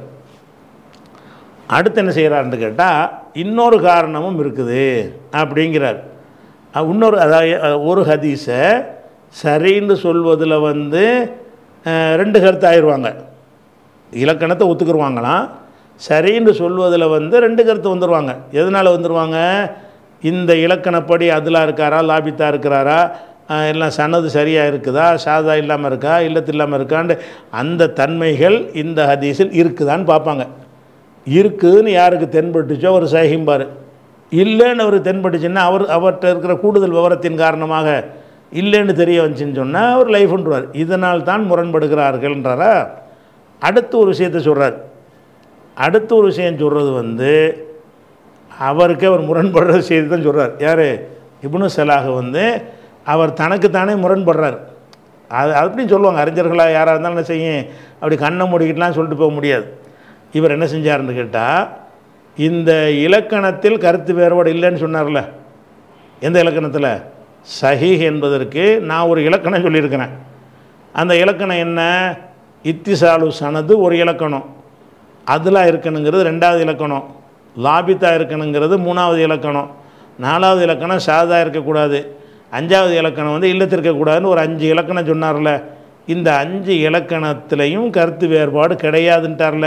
அடுத்து என்ன செய்கிறாருன்னு கேட்டால் இன்னொரு காரணமும் இருக்குது அப்படிங்கிறார் அஹ் இன்னொரு அதாவது அஹ் ஒரு ஹதீஸை சரின்னு சொல்வதில் வந்து அஹ், ரெண்டு கருத்து ஆயிடுவாங்க இலக்கணத்தை ஒத்துக்குருவாங்களாம் சரின்னு சொல்வதில் வந்து ரெண்டு கருத்து வந்துடுவாங்க எதனால் வந்துடுவாங்க இந்த இலக்கணப்படி அதில் இருக்காரா லாபித்தா இருக்கிறாரா அஹ், எல்லாம் சனது சரியாக இருக்குதா சாதா இல்லாமல் இருக்கா இல்லத்து இல்லாமல் இருக்கான்னு அந்த தன்மைகள் இந்த ஹதீஸில் இருக்குதான்னு பார்ப்பாங்க இருக்குதுன்னு யாருக்கு தென்பட்டுச்சோ அவர் சகிம்பார் இல்லைன்னு அவர் தென்பட்டுச்சுன்னா அவர் அவர்கிட்ட இருக்கிற கூடுதல் விவரத்தின் காரணமாக இல்லைன்னு தெரிய வந்துச்சுன்னு சொன்னால் அவர் லைஃப்ன்றார் இதனால் தான் முரண்படுகிறார்கள்ன்றாரா அடுத்து ஒரு விஷயத்தை சொல்கிறார் அடுத்து ஒரு விஷயம் சொல்கிறது வந்து அவருக்கே அவர் முரண்படுற செய்தி தான் சொல்கிறார் யார் இப்னு சலாஹ் வந்து அவர் தனக்குத்தானே முரண்படுறார் அது அப்படின்னு சொல்லுவாங்க அறிஞர்களாக யாராக இருந்தாலும் என்ன செய்யும் அப்படி கண்ணை மூடிக்கிட்டுலாம் சொல்லிட்டு போக முடியாது இவர் என்ன செஞ்சாருன்னு கேட்டால் இந்த இலக்கணத்தில் கருத்து வேறுபாடு இல்லைன்னு சொன்னார்ல எந்த இலக்கணத்தில் சஹீஹ் என்பதற்கு நான் ஒரு இலக்கணம் சொல்லியிருக்கிறேன் அந்த இலக்கணம் என்ன இத்திசாலு சனது ஒரு இலக்கணம் அதில் இருக்கணுங்கிறது ரெண்டாவது இலக்கணம் லாபித்தா இருக்கணுங்கிறது மூணாவது இலக்கணம் நாலாவது இலக்கணம் சாதா இருக்கக்கூடாது அஞ்சாவது இலக்கணம் வந்து இல்லத்து இருக்கக்கூடாதுன்னு ஒரு அஞ்சு இலக்கணம் சொன்னார்ல இந்த அஞ்சு இலக்கணத்திலையும் கருத்து வேறுபாடு கிடையாதுன்ட்டார்ல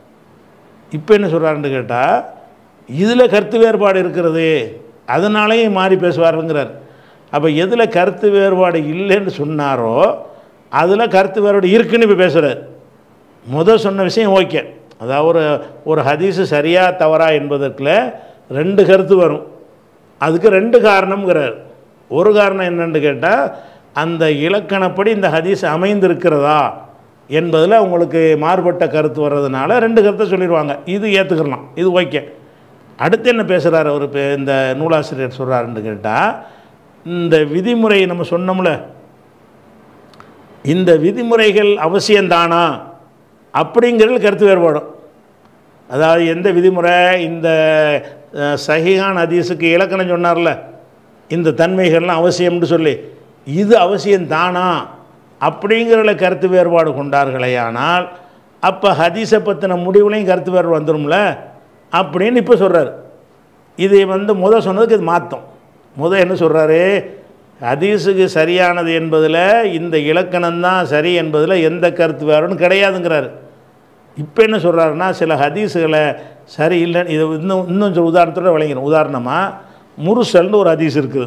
இப்போ என்ன சொல்கிறாருன்னு கேட்டால் இதில் கருத்து வேறுபாடு இருக்கிறது அதனாலேயும் மாறி பேசுவாருங்கிறார் அப்போ எதில் கருத்து வேறுபாடு இல்லைன்னு சொன்னாரோ அதில் கருத்து வேறுபாடு இருக்குன்னு இப்போ பேசுகிறார் முதல் சொன்ன விஷயம் ஓகே அதாவது ஒரு ஒரு ஹதீஸு சரியா தவறா என்பதற்குல ரெண்டு கருத்து வரும் அதுக்கு ரெண்டு காரணம்ங்கிறார் ஒரு காரணம் என்னன்னு கேட்டால் அந்த இலக்கணப்படி இந்த ஹதீஸ் அமைந்திருக்கிறதா என்பதில் உங்களுக்கு மாறுபட்ட கருத்து வர்றதுனால ரெண்டு கருத்தை சொல்லிடுவாங்க இது ஏற்றுக்கலாம் இது ஓகே அடுத்து என்ன பேசுகிறார் அவர் இப்போ இந்த நூலாசிரியர் சொல்கிறாருன்னு கேட்டால் இந்த விதிமுறை நம்ம சொன்னோம்ல இந்த விதிமுறைகள் அவசியம்தானா அப்படிங்கிறது கருத்து வேறுபாடும் அதாவது எந்த விதிமுறை இந்த அஹ், சஹீஹான் ஹதீஸுக்கு இலக்கணம் சொன்னார்ல இந்த தன்மைகள்லாம் அவசியம்னு சொல்லி இது அவசியம் தானா அப்படிங்கிறதுல கருத்து வேறுபாடு கொண்டார்களேயானால் அப்போ ஹதீஸை பற்றின முடிவுலையும் கருத்து வேறுபாடு வந்துடும்ல அப்படின்னு இப்போ சொல்கிறார் இது வந்து முத சொன்னதுக்கு இது மாற்றம் முத என்ன சொல்கிறாரு ஹதீஸுக்கு சரியானது என்பதில் இந்த இலக்கணம்தான் சரி என்பதில் எந்த கருத்து வேறுன்னு கிடையாதுங்கிறாரு இப்போ என்ன சொல்கிறாருன்னா சில ஹதீஸுகளை சரி இல்லைன்னு இது இன்னும் இன்னும் சில உதாரணத்தோட விளங்கிடும் உதாரணமாக முருசல்னு ஒரு ஹதீஸ் இருக்குது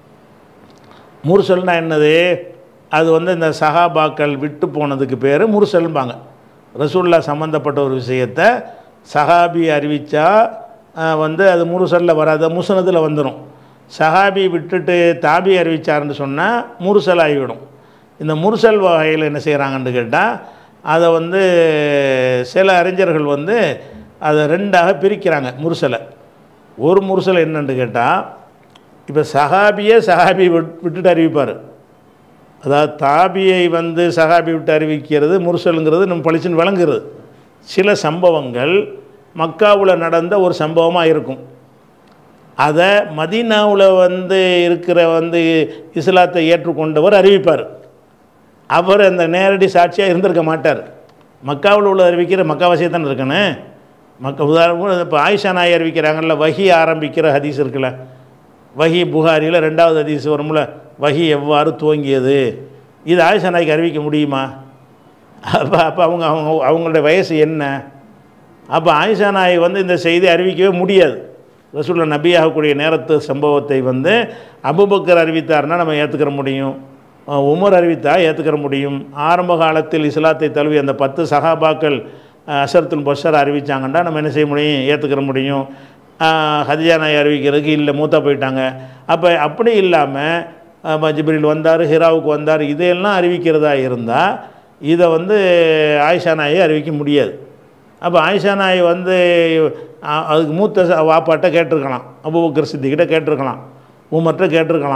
முருசல்னா என்னது அது வந்து இந்த சஹாபாக்கள் விட்டு போனதுக்கு பேர் முருசல்பாங்க ரசூல்லா சம்மந்தப்பட்ட ஒரு விஷயத்தை சஹாபி அறிவித்தா வந்து அது முருசலில் வராது முசனத்தில் வந்துடும் சஹாபி விட்டுட்டு தாபி அறிவிச்சாருன்னு சொன்னால் முருசல் ஆகிவிடும் இந்த முருசல் வகையில் என்ன செய்கிறாங்கன்னு கேட்டால் அதை வந்து சில அறிஞர்கள் வந்து அதை ரெண்டாக பிரிக்கிறாங்க முருசலை ஒரு முருசல் என்னன்னு கேட்டால் இப்போ சஹாபியே சஹாபி விட்- விட்டுட்டு அறிவிப்பார் அதாவது தாபியை வந்து சஹாபி விட்டு அறிவிக்கிறது முருசலுங்கிறது நம்ம பளிச்சுன்னு விளங்குறது சில சம்பவங்கள் மக்காவில் நடந்த ஒரு சம்பவமாக இருக்கும் அதை மதீனாவில் வந்து இருக்கிற வந்து இஸ்லாத்தை ஏற்றுக்கொண்டவர் அறிவிப்பார் அவர் அந்த நேரடி சாட்சியாக இருந்திருக்க மாட்டார் மக்காவில் உள்ள அறிவிக்கிற மக்காவாசியை தானே இருக்கணும் மக்க உதாரணம் இப்போ ஆயிஷா நாய் அறிவிக்கிறாங்கல்ல வஹி ஆரம்பிக்கிற ஹதீஸ் இருக்குல்ல வஹி புகாரியில் ரெண்டாவது ஹதீஸ் வரும்ல வஹி எவ்வாறு துவங்கியது இது ஆயிஷா நாய்க்கு அறிவிக்க முடியுமா அப்போ அப்போ அவங்க அவங்க அவங்களுடைய வயசு என்ன அப்போ ஆயிஷா நாய் வந்து இந்த செய்தி அறிவிக்கவே முடியாது ரசூல்ல நபியாகக்கூடிய நேரத்து சம்பவத்தை வந்து அபுபக்கர் அறிவித்தார்னா நம்ம ஏற்றுக்கிற முடியும் அஹ் உமர் அறிவித்தா ஏற்றுக்கிற முடியும் ஆரம்ப காலத்தில் இஸ்லாத்தை தழுவி அந்த பத்து சஹாபாக்கள் அஹ் அஷரத்துல் பஷர் அறிவிச்சாங்கன்னா நம்ம என்ன செய்ய முடியும் ஏற்றுக்கிற முடியும் அஹ் ஹதிஜா நாய் அறிவிக்கிறதுக்கு இல்லை மூத்தா போயிட்டாங்க அப்போ அப்படி இல்லாமல் ஜிப்ரில் வந்தார் ஹிராவுக்கு வந்தார் இதையெல்லாம் அறிவிக்கிறதா இருந்தால் இதை வந்து ஆயிஷா நாயை அறிவிக்க முடியாது அப்போ ஆயிஷா நாய் வந்து அ- அதுக்கு மூத்த ச- வாப்பாட்ட கேட்டிருக்கலாம் அபுபக்கர் சித்திக்கிட்ட கேட்டிருக்கலாம் உமர்கிட்ட கேட்டிருக்கலாம்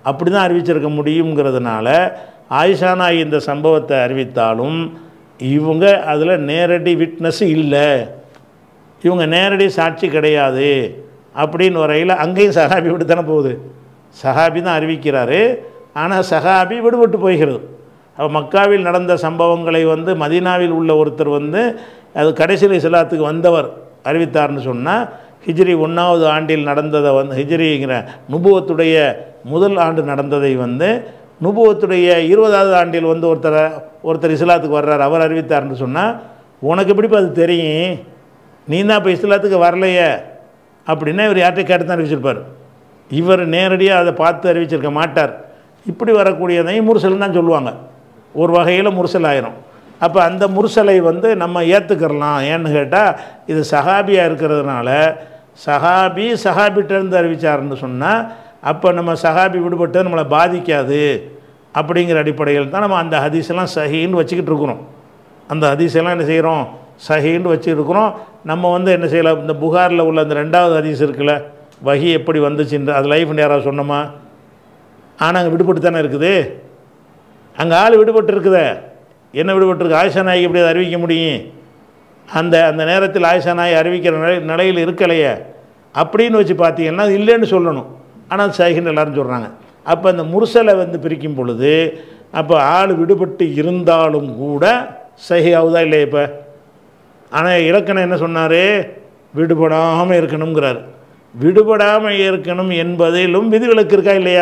அப்படி தான் அறிவிச்சிருக்க முடியுங்கிறதுனால ஆயிஷா நாய் இந்த சம்பவத்தை அறிவித்தாலும் இவங்க அதில் நேரடி விட்னஸ் இல்லை இவங்க நேரடி சாட்சி கிடையாது அப்படின்னு வரையில் அங்கேயும் சஹாபி விட்டு தானே போகுது சஹாபி தான் அறிவிக்கிறாரு ஆனால் சஹாபி விடுபட்டு போகிறது அப்போ மக்காவில் நடந்த சம்பவங்களை வந்து மதீனாவில் உள்ள ஒருத்தர் வந்து அது கடைசியில் இஸ்லாத்துக்கு வந்தவர் அறிவித்தார்னு சொன்னால் ஹிஜ்ரி ஒன்றாவது ஆண்டில் நடந்ததை வந்து ஹிஜ்ரிங்கிற நுபுவத்துடைய முதல் ஆண்டு நடந்ததை வந்து நுபுவத்துடைய இருபதாவது ஆண்டில் வந்து ஒருத்தர் ஒருத்தர் இஸ்லாத்துக்கு வர்றார் அவர் அறிவித்தார்னு சொன்னால் உனக்கு எப்படிப்பா அது தெரியும் நீ தான் இப்போ இஸ்லாத்துக்கு வரலையே அப்படின்னா இவர் யார்கிட்ட கேட்டு தான் அறிவிச்சிருப்பார் இவர் நேரடியாக அதை பார்த்து அறிவிச்சிருக்க மாட்டார் இப்படி வரக்கூடியதையும் முரசல் தான் சொல்லுவாங்க ஒரு வகையில் முரசல் ஆயிரும் அப்போ அந்த முரசலை வந்து நம்ம ஏற்றுக்கிறலாம் ஏன்னு கேட்டால் இது சஹாபியாக இருக்கிறதுனால சஹாபி சஹாபிட்டேருந்து அறிவிச்சாருன்னு சொன்னால் அப்போ நம்ம சஹாபி விடுபட்டு நம்மளை பாதிக்காது அப்படிங்கிற அடிப்படையில் தான் நம்ம அந்த ஹதீஸெல்லாம் சஹின்னு வச்சுக்கிட்டு இருக்கிறோம் அந்த ஹதீஸெல்லாம் என்ன செய்கிறோம் சஹின்னு வச்சுருக்கிறோம் நம்ம வந்து என்ன செய்யலாம் இந்த புகாரில் உள்ள அந்த ரெண்டாவது ஹதீஸ் இருக்குல்ல வகி எப்படி வந்துச்சுன்ற அது லைஃப் யாராவது சொன்னோமா ஆனால் அங்கே விடுபட்டு தானே இருக்குது அங்கே ஆள் விடுபட்டு இருக்குதே என்ன விடுபட்டுருக்கு ஆயிஷா நாய்க்கு எப்படி அதை அறிவிக்க முடியும் அந்த அந்த நேரத்தில் ஆயிஷா நாய் அறிவிக்கிற நிலை நிலையில் இருக்கலையே அப்படின்னு வச்சு பார்த்தீங்கன்னா அது இல்லைன்னு சொல்லணும் ஆனால் சைகின்னு எல்லாரும் சொல்கிறாங்க அப்போ அந்த முரசலை வந்து பிரிக்கும் பொழுது அப்போ ஆள் விடுபட்டு இருந்தாலும் கூட சஹி ஆகுதா இல்லையா இப்போ ஆனால் இலக்கணம் என்ன சொன்னார் விடுபடாமல் இருக்கணுங்கிறார் விடுபடாமல் இருக்கணும் என்பதிலும் விதிவிலக்கு இருக்கா இல்லையா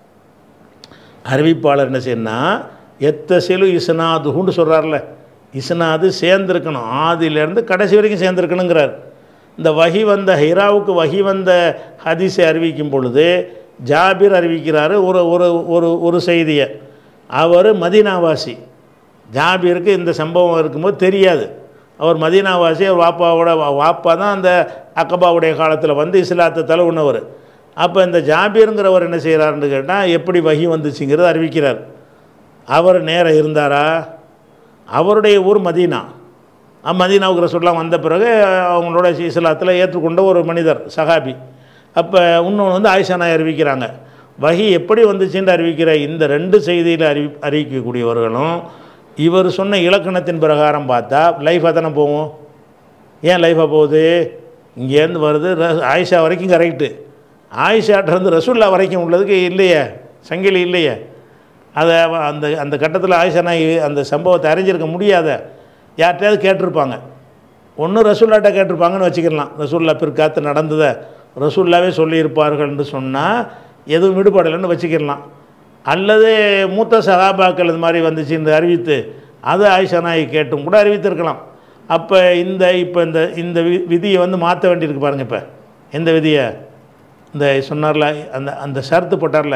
அறிவிப்பாளர் என்ன செய்யணும் எத்த செலு இசனாதுன்னு சொல்கிறார்ல இசனாது சேர்ந்துருக்கணும் ஆதியிலேருந்து கடைசி வரைக்கும் சேர்ந்துருக்கணுங்கிறார் இந்த வகி வந்த ஹிராவுக்கு வகி வந்த ஹதீஸை அறிவிக்கும் பொழுது ஜாபிர் அறிவிக்கிறாரு ஒரு ஒரு ஒரு ஒரு செய்தியை அவர் மதீனாவாசி ஜாபிருக்கு இந்த சம்பவம் இருக்கும்போது தெரியாது அவர் மதீனாவாசி அவர் வாப்பாவோட வா- வாப்பா தான் அந்த அக்கபாவுடைய காலத்தில் வந்து இஸ்லாத்தை தழுவுனவர் அப்போ இந்த ஜாபீருங்கிறவர் என்ன செய்கிறாருன்னு கேட்டால் எப்படி வகி வந்துச்சுங்கிறத அறிவிக்கிறார் அவர் நேரம் இருந்தாரா அவருடைய ஊர் மதீனா அஹ் மதீனாவுக்கு ரசூல்லாம் வந்த பிறகு அவங்களோட இஸ்லாத்தில் ஏற்றுக்கொண்ட ஒரு மனிதர் சஹாபி அப்போ இன்னொன்று வந்து ஆயிஷா நாய் அறிவிக்கிறாங்க வகி எப்படி வந்துச்சுன்னு அறிவிக்கிற இந்த ரெண்டு செய்தியில் அறிவி அறிவிக்கக்கூடியவர்களும் இவர் சொன்ன இலக்கணத்தின் பிரகாரம் பார்த்தா லைஃபாக தானே போகும் ஏன் லைஃபாக போகுது இங்கேருந்து வருது ர- ஆயிஷா வரைக்கும் கரெக்டு ஆயிஷாட்டிருந்து ரசூல்லா வரைக்கும் உள்ளதுக்கு இல்லையே சங்கிலி இல்லையே அதை அவ- அந்த அந்த கட்டத்தில் ஆயிஷா நாய் அந்த சம்பவத்தை அறிஞ்சிருக்க முடியாத யார்கிட்டயாவது கேட்டிருப்பாங்க ஒன்று ரசூல்லாட்ட கேட்டிருப்பாங்கன்னு வச்சுக்கலாம் ரசூல்லா பிற்காத்து நடந்ததை ரசூல்லாவே சொல்லியிருப்பார்கள்னு சொன்னால் எதுவும் விடுபடலைன்னு வச்சுக்கிடலாம் அல்லது மூத்த சகாபாக்கள் இது மாதிரி வந்துச்சுன்னு அறிவித்து அதை ஆயிஷா நாய் கேட்டும் கூட அறிவித்திருக்கலாம் அப்போ இந்த இப்போ இந்த இந்த வி- விதியை வந்து மாற்ற வேண்டியிருக்கு பாருங்கள் இப்போ எந்த விதியை இந்த சொன்னார்ல அந்த அந்த ஷர்த்து போட்டார்ல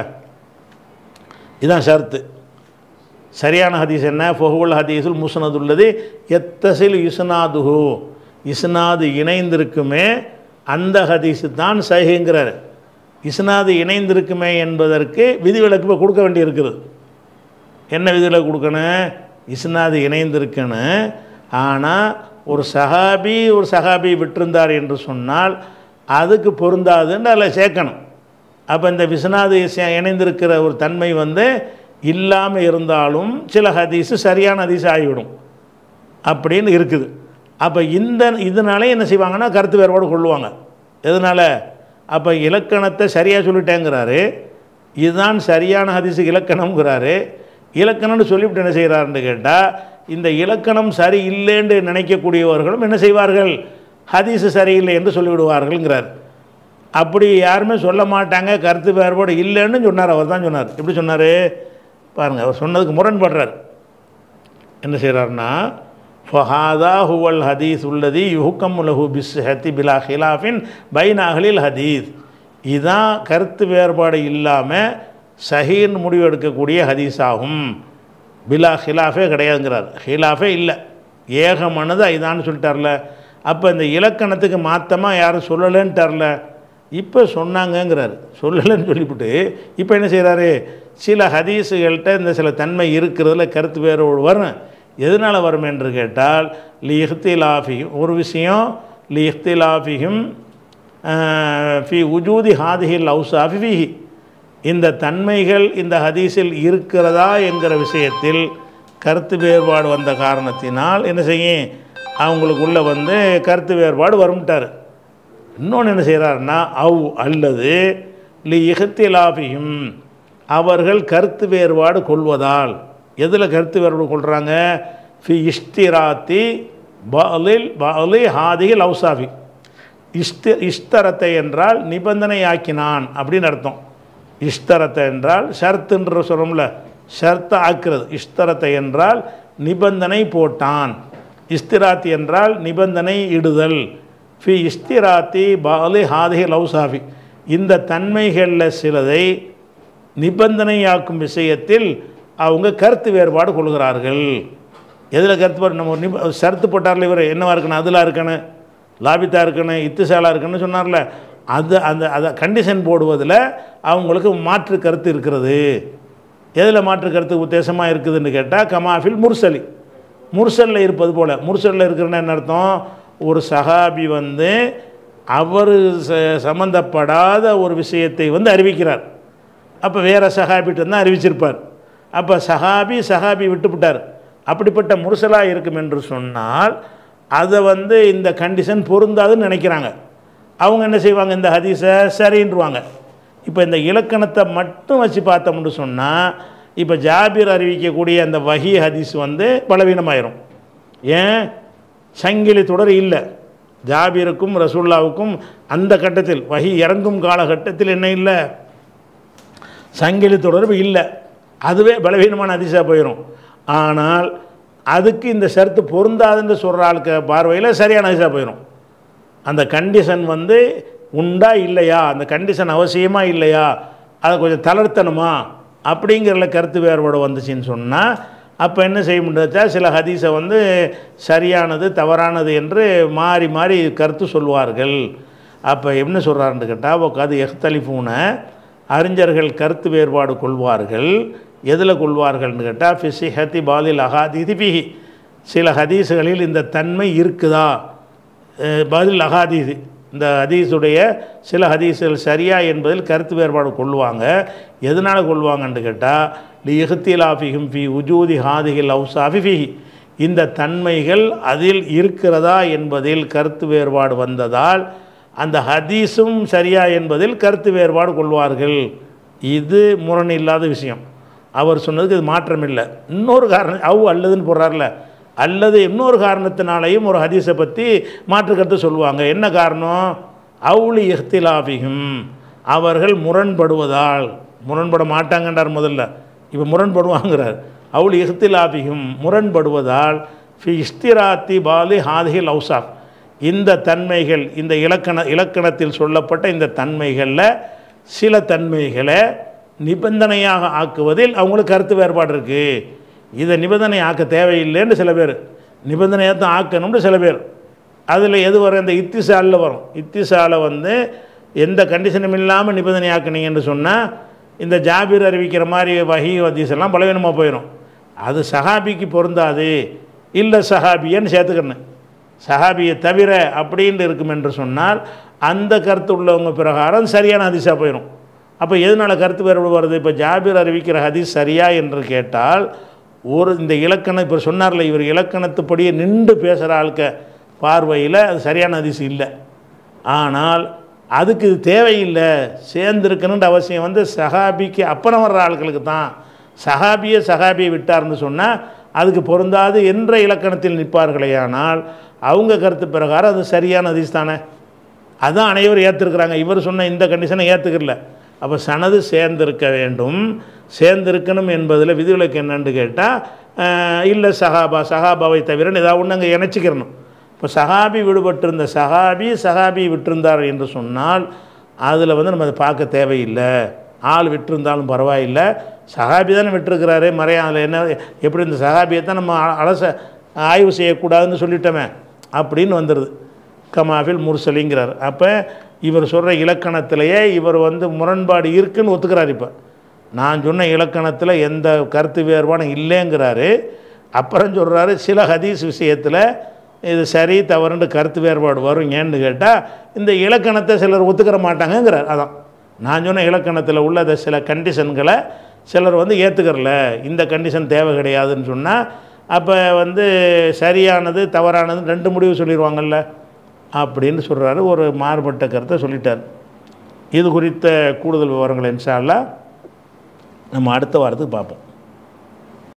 இதான் ஷர்த்து சரியான ஹதீஸ் என்ன ஃபஹுல் ஹதீஸுல் முஸ்னதுள்ளது எத்தசில் இஸ்னாதுஹு இஸ்னாது இணைந்திருக்குமே அந்த ஹதீஸு தான் சஹிங்கிறார் இஸ்னாது இணைந்திருக்குமே என்பதற்கு விதிவிலக்கு இப்போ கொடுக்க வேண்டியிருக்குது என்ன விதிவிலக்கு கொடுக்கணும் இஸ்னாது இணைந்திருக்கணும் ஆனால் ஒரு சஹாபி ஒரு சஹாபி விட்டிருந்தார் என்று சொன்னால் அதுக்கு பொருந்தாதுன்னு அதில் சேர்க்கணும் அப்போ இந்த விஸ்னாது இசை- இணைந்திருக்கிற ஒரு தன்மை வந்து இல்லாமல் இருந்தாலும் சில ஹதீஸு சரியான ஹதீஸ் ஆகிவிடும் அப்படின்னு இருக்குது அப்போ இந்த இதனாலே என்ன செய்வாங்கன்னா கருத்து வேறுபாடு கொள்ளுவாங்க எதனால் அப்போ இலக்கணத்தை சரியாக சொல்லிட்டேங்கிறாரு இதுதான் சரியான ஹதீஸு இலக்கணம்ங்கிறாரு இலக்கணம்னு சொல்லிவிட்டு என்ன செய்கிறாருன்னு கேட்டால் இந்த இலக்கணம் சரி இல்லைன்னு நினைக்கக்கூடியவர்களும் என்ன செய்வார்கள் ஹதீஸு சரியில்லை என்று சொல்லிவிடுவார்கள்ங்கிறார் அப்படி யாருமே சொல்ல மாட்டாங்க கருத்து வேறுபாடு இல்லைன்னு சொன்னார் அவர் தான் சொன்னார் எப்படி சொன்னார் பாருங்கள் அவர் சொன்னதுக்கு முரண்படுறார் என்ன செய்கிறாருன்னா ஃபஹாதா ஹுவல் ஹதீஸ் உள்ளதி யுஹுக்கம் லஹு பிஸ் ஹத்தி பிலா ஹிலாஃபின் பைன் அஹ்லில் ஹதீஸ் இதுதான் கருத்து வேறுபாடு இல்லாமல் சஹீன் முடிவு எடுக்கக்கூடிய ஹதீஸ் ஆகும் பிலா ஹிலாஃபே கிடையாதுங்கிறார் ஹிலாஃபே இல்லை ஏகமானது இதான்னு சொல்லிட்டார்ல அப்போ இந்த இலக்கணத்துக்கு மாற்றமாக யாரும் சொல்லலைன்ட்டார்ல இப்போ சொன்னாங்கங்கிறார் சொல்லலைன்னு சொல்லிவிட்டு இப்போ என்ன செய்கிறாரு சில ஹதீஸுகள்கிட்ட இந்த சில தன்மை இருக்கிறதுல கருத்து வேறுபாடு வரும் எதனால் வரும் என்று கேட்டால் லி இஹ்திலாஃபியும் ஒரு விஷயம் லி இஹ்திலாஃபியும் ஃபி உஜூதி ஹாதிஹில் அவுசாஃபி ஃபிஹி இந்த தன்மைகள் இந்த ஹதீஸில் இருக்கிறதா என்கிற விஷயத்தில் கருத்து வேறுபாடு வந்த காரணத்தினால் என்ன செய்யும் அவங்களுக்குள்ள வந்து கருத்து வேறுபாடு வரும்ட்டார் இன்னொன்று என்ன செய்கிறாருன்னா அவ் அல்லது லி இகத்திலாபியும் அவர்கள் கருத்து வேறுபாடு கொள்வதால் எதில் கருத்து வேறுபாடு கொள்கிறாங்க ஃபி இஷ்திராத்தி பாலில் பாலி ஹாதிகில் அவுசாஃபி இஷ்ட இஷ்தரத்தை என்றால் நிபந்தனையாக்கினான் அப்படின்னு அர்த்தம் இஷ்தரத்தை என்றால் ஷர்த்துன்ற சொல்கிறோம்ல ஷர்த்தை ஆக்குறது இஷ்தரத்தை என்றால் நிபந்தனை போட்டான் இஸ்திராத்தி என்றால் நிபந்தனை இடுதல் ஃபி இஸ்திராத்தி பாலி ஹாதிஹி லவ்சாஃபி இந்த தன்மைகளில் சிலதை நிபந்தனையாக்கும் விஷயத்தில் அவங்க கருத்து வேறுபாடு கொள்கிறார்கள் எதில் கருத்து வேறு நம்ம ஒரு நிப ஷரத்து போட்டார்ல இவர் என்னவா இருக்கணும் அதில் இருக்கணும் லாபித்தா இருக்கணும் இத்துசாலா இருக்கணும்னு சொன்னார்ல அது அந்த அதை கண்டிஷன் போடுவதில் அவங்களுக்கு மாற்று கருத்து இருக்கிறது எதில் மாற்று கருத்து உத்தேசமாக இருக்குதுன்னு கேட்டால் கமாஃபில் முர்சலி முர்சலில் இருப்பது போல் முர்சலில் இருக்கிறன்னு என்ன அர்த்தம் ஒரு சஹாபி வந்து அவர் ச சம்மந்தப்படாத ஒரு விஷயத்தை வந்து அறிவிக்கிறார் அப்போ வேறு சஹாபிட்டு தான் அறிவிச்சிருப்பார் அப்போ சஹாபி சஹாபி விட்டுவிட்டார் அப்படிப்பட்ட முர்சலாக இருக்கும் என்று சொன்னால் அதை வந்து இந்த கண்டிஷன் பொருந்தாதுன்னு நினைக்கிறாங்க அவங்க என்ன செய்வாங்க இந்த ஹதீஸை சரின்றுவாங்க இப்போ இந்த இலக்கணத்தை மட்டும் வச்சு பார்த்தோம்னு சொன்னால் இப்போ ஜாபீர் அறிவிக்கக்கூடிய அந்த வஹி ஹதீஸ் வந்து பலவீனமாயிரும் ஏன் சங்கிலி தொடர் இல்லை ஜாபீருக்கும் ரசூல்லாவுக்கும் அந்த கட்டத்தில் வஹி இறங்கும் காலகட்டத்தில் என்ன இல்லை சங்கிலி தொடர்பு இல்லை அதுவே பலவீனமான அதிசா போயிடும் ஆனால் அதுக்கு இந்த ஷர்த்து பொருந்தாதுன்னு சொல்கிற ஆளுக்கு பார்வையில் சரியான அதிசா போயிடும் அந்த கண்டிஷன் வந்து உண்டா இல்லையா அந்த கண்டிஷன் அவசியமா இல்லையா அதை கொஞ்சம் தளர்த்தணுமா அப்படிங்கிறல கருத்து வேறுபாடு வந்துச்சுன்னு சொன்னால் அப்போ என்ன செய்ய முடியாச்சா சில ஹதீஸை வந்து சரியானது தவறானது என்று மாறி மாறி கருத்து சொல்வார்கள் அப்போ என்ன சொல்கிறாருன்னு கேட்டால் உட்காது எஹ்தலிஃபூன அறிஞர்கள் கருத்து வேறுபாடு கொள்வார்கள் எதில் கொள்வார்கள்னு கேட்டால் ஃபிசி ஹத்தி பாலில் அகாதிதி பிஹி சில ஹதீஸுகளில் இந்த தன்மை இருக்குதா அஹ் பதில் அகாதீது இந்த ஹதீஸுடைய சில ஹதீஸுகள் சரியா என்பதில் கருத்து வேறுபாடு கொள்வாங்க எதனால் கொள்வாங்கன்னு கேட்டால் லி இஹ்திலாஃபிஹிம் ஃபி உஜூதி ஹாதிகில் அவுசாஃபி ஃபிஹி இந்த தன்மைகள் அதில் இருக்கிறதா என்பதில் கருத்து வேறுபாடு வந்ததால் அந்த ஹதீஸும் சரியா என்பதில் கருத்து வேறுபாடு கொள்வார்கள் இது முரண் இல்லாத விஷயம் அவர் சொன்னதுக்கு இது மாற்றம் இல்லை இன்னொரு காரணம் அவ் அல்லதுன்னு போடுறாருல அல்லது இன்னொரு காரணத்தினாலையும் ஒரு ஹதீஸை பற்றி மாற்று கருத்து சொல்லுவாங்க என்ன காரணம் அவுளி இஹ்திலாபிகும் அவர்கள் முரண்படுவதால் முரண்பட மாட்டாங்கன்றார் முதல்ல இப்போ முரண்படுவாங்கிறார் அவுளி இஹ்திலாபிகும் முரண்படுவதால் ஃபி இஸ்திராத்தி பாலி ஹாதிஹில் அவுசாஃப் இந்த தன்மைகள் இந்த இலக்கண இலக்கணத்தில் சொல்லப்பட்ட இந்த தன்மைகளில் சில தன்மைகளை நிபந்தனையாக ஆக்குவதில் அவங்களுக்கு கருத்து வேறுபாடு இருக்குது இதை நிபந்தனை ஆக்க தேவையில்லைன்னு சில பேர் நிபந்தனையாக தான் ஆக்கணும்னு சில பேர் அதில் எது வரும் இந்த இத்திசாலில் வரும் இத்திசாலை வந்து எந்த கண்டிஷனும் இல்லாமல் நிபந்தனை ஆக்குனீங்கன்னு சொன்னால் இந்த ஜாபீர் அறிவிக்கிற மாதிரி வஹி ஹதீஸ் எல்லாம் பலவீனமாக போயிடும் அது சஹாபிக்கு பொருந்தாது இல்லை சஹாபியன்னு சேர்த்துக்கணும் சஹாபியை தவிர அப்படின்னு இருக்கும் என்று சொன்னால் அந்த கருத்து உள்ளவங்க பிரகாரம் சரியான ஹதீஸாக போயிடும் அப்போ எதனால் கருத்து வேறுபாடு வருது இப்போ ஜாபீர் அறிவிக்கிற ஹதீஸ் சரியா என்று கேட்டால் ஒரு இந்த இலக்கணம் இப்போ சொன்னார்ல இவர் இலக்கணத்துப்படியே நின்று பேசுகிற ஆளுக்க பார்வையில் அது சரியான ஹதீஸ் இல்லை ஆனால் அதுக்கு இது தேவையில்லை சேர்ந்துருக்கணுன்ற அவசியம் வந்து சஹாபிக்கு அப்புறம் வர்ற ஆட்களுக்கு தான் சஹாபியை சஹாபியை விட்டார்னு சொன்னால் அதுக்கு பொருந்தாது என்ற இலக்கணத்தில் நிற்பார்களேயானால் அவங்க கருத்து பிரகாரம் அது சரியான ஹதீஸ் தானே அதான் அனைவரும் ஏற்றுருக்குறாங்க இவர் சொன்ன இந்த கண்டிஷனை ஏற்றுக்கல அப்போ சனது சேர்ந்திருக்க வேண்டும் சேர்ந்திருக்கணும் என்பதில் விதிவிலக்கு என்னன்னு கேட்டால் இல்லை சஹாபா சஹாபாவை தவிர ஏதாவது ஒன்று அங்கே இணைச்சிக்கிறணும் இப்போ சஹாபி விடுபட்டிருந்த சஹாபி சஹாபி விட்டிருந்தார் என்று சொன்னால் அதில் வந்து நம்ம அதை பார்க்க தேவையில்லை ஆள் விட்டிருந்தாலும் பரவாயில்லை சஹாபி தானே விட்டுருக்கிறாரு மறைய அதில் என்ன எப்படி இந்த சஹாபியை தான் நம்ம அ- அலச ஆய்வு செய்யக்கூடாதுன்னு சொல்லிட்டோமே அப்படின்னு வந்துடுது கமாஃபில் முர்சலிங்கிறார் அப்போ இவர் சொல்கிற இலக்கணத்திலேயே இவர் வந்து முரண்பாடு இருக்குன்னு ஒத்துக்கிறார் இப்போ நான் சொன்ன இலக்கணத்தில் எந்த கருத்து வேறுபாடும் இல்லைங்கிறாரு அப்புறம் சொல்கிறாரு சில ஹதீஸ் விஷயத்தில் இது சரி தவறுன்னு கருத்து வேறுபாடு வரும் ஏன்னு கேட்டால் இந்த இலக்கணத்தை சிலர் ஒத்துக்கிற மாட்டாங்கங்கிறார் அதான் நான் சொன்ன இலக்கணத்தில் உள்ள அந்த சில கண்டிஷன்களை சிலர் வந்து ஏற்றுக்கறல இந்த கண்டிஷன் தேவை கிடையாதுன்னு சொன்னால் அப்போ வந்து சரியானது தவறானது ரெண்டு முடிவு சொல்லிடுவாங்கல்ல அப்படின்னு சொல்கிறாரு ஒரு மாறுபட்ட கருத்தை சொல்லிட்டார் இது குறித்த கூடுதல் விவரங்கள் இன்ஷா அல்லாஹ் நம்ம அடுத்த வாரத்துக்கு பார்ப்போம்